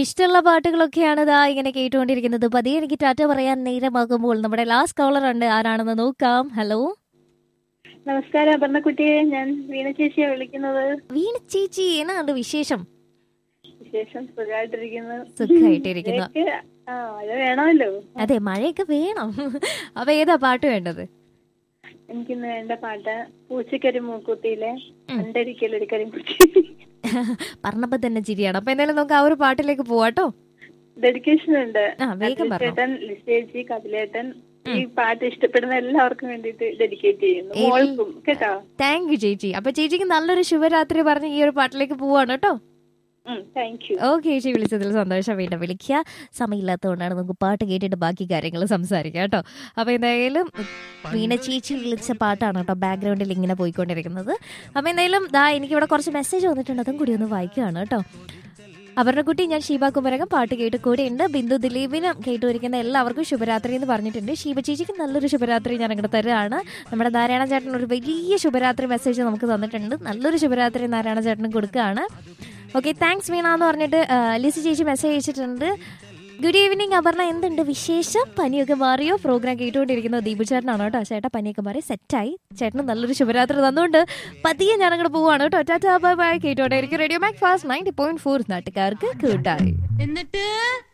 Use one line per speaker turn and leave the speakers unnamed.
ഇഷ്ടമുള്ള പാട്ടുകളൊക്കെയാണ് ഇതാ ഇങ്ങനെ കേട്ടുകൊണ്ടിരിക്കുന്നത് പതിയെ എനിക്ക് ടാറ്റ പറയാൻ നേരമാകുമ്പോൾ നമ്മുടെ ലാസ്റ്റ് കോളർ ഉണ്ട് ആരാണെന്ന് നോക്കാം ഹലോ
നമസ്കാരം അപർണക്കുട്ടിയെ ഞാൻ വീണ ചേച്ചിയെ വിളിക്കുന്നത്
വീണ ചേച്ചി എന്നാണ് വിശേഷം
വിശേഷം സുഖമായിട്ടിരിക്കുന്നു
സുഖമായിട്ടിരിക്കുന്നു
മഴയൊക്കെ- ആ മഴ വേണമല്ലോ
അതെ മഴയൊക്കെ വേണം അപ്പൊ ഏതാ പാട്ട് വേണ്ടത്
എനിക്കിന്ന് വേണ്ട പാട്ട് പൂച്ചക്കൊരു മൂക്കുത്തിയിലെ
ഉം.
അണ്ടരിക്കലൊരു കരിമ്പൂച്ചി
പറഞ്ഞപ്പോ തന്നെ ചിരിയാണ് അപ്പൊ എന്തായാലും നമുക്ക് ആ ഒരു പാട്ടിലേക്ക് പോവാട്ടോ
ഡെഡിക്കേഷൻ ഉണ്ട്
ആ വേഗം പറഞ്ഞു
ചേട്ടൻ ലിസേജി കപിലേട്ടൻ ഈ പാട്ട് ഇഷ്ടപ്പെടുന്ന എല്ലാവർക്കും വേണ്ടിയിട്ട് ഡെഡിക്കേറ്റ് ചെയ്യുന്നു
എൽ-
മോൾക്കും കേട്ടോ
താങ്ക് യു ചേച്ചി അപ്പൊ ചേച്ചിക്ക് നല്ലൊരു ശുഭരാത്രി പറഞ്ഞ് ഈ ഒരു പാട്ടിലേക്ക് പോവാണ് കേട്ടോ
താങ്ക് യു
ഓക്കെ ചേച്ചി വിളിച്ചതിൽ സന്തോഷം വീണ്ടും വിളിക്കുക സമയമില്ലാത്തതുകൊണ്ടാണ് നമുക്ക് പാട്ട് കേട്ടിട്ട് ബാക്കി കാര്യങ്ങൾ സംസാരിക്കാം കേട്ടോ അപ്പോൾ എന്തായാലും വീണ ചേച്ചി വിളിച്ച പാട്ടാണ് കേട്ടോ ബാക്ക്ഗ്രൗണ്ടിൽ ഇങ്ങനെ പോയിക്കൊണ്ടിരിക്കുന്നത് അപ്പോൾ എന്തായാലും ദാ എനിക്കിവിടെ കുറച്ച് മെസ്സേജ് വന്നിട്ടുണ്ട് അതും കൂടി ഒന്ന് വായിക്കുകയാണ് കേട്ടോ അപർണക്കുട്ടി ഞാൻ ഷീബ കുമരകം പാട്ട് കേട്ട് കൂടെ ഉണ്ട് ബിന്ദു ദിലീപിനും കേട്ടുവരിക്കുന്ന എല്ലാവർക്കും ശുഭരാത്രി എന്ന് പറഞ്ഞിട്ടുണ്ട് ഷീബ ചേച്ചിക്ക് നല്ലൊരു ശുഭരാത്രി ഞാൻ അങ്ങോട്ട് തരുകയാണ് നമ്മുടെ നാരായണ ചേട്ടൻ ഒരു വലിയ ശുഭരാത്രി മെസ്സേജ് നമുക്ക് തന്നിട്ടുണ്ട് നല്ലൊരു ശുഭരാത്രി നാരായണ ചേട്ടനും കൊടുക്കുകയാണ് ഓക്കെ താങ്ക്സ് വീണ എന്ന് പറഞ്ഞിട്ട് ആ, ലിസി ചേച്ചി മെസ്സേജ് അയച്ചിട്ടുണ്ട് ഗുഡ് ഈവനിങ് അപർണ എന്തുണ്ട് വിശേഷം പനിയൊക്കെ മാറിയോ പ്രോഗ്രാം കേട്ടുകൊണ്ടിരിക്കുന്നത് ദീപു ചേട്ടനാണ് കേട്ടോ ചേട്ടാ പനിയൊക്കെ മാറി സെറ്റായി ചേട്ടന് നല്ലൊരു ശുഭരാത്രി തന്നുകൊണ്ട് പതിയെ ഞാൻ അങ്ങോട്ട് പോവാണ് കേട്ടോ ടാറ്റാ ബൈ ബൈ കേട്ടോടെ radio Mac Fast ninety point four നാട്ടുകാർക്ക് കൂട്ടായി
എന്നിട്ട്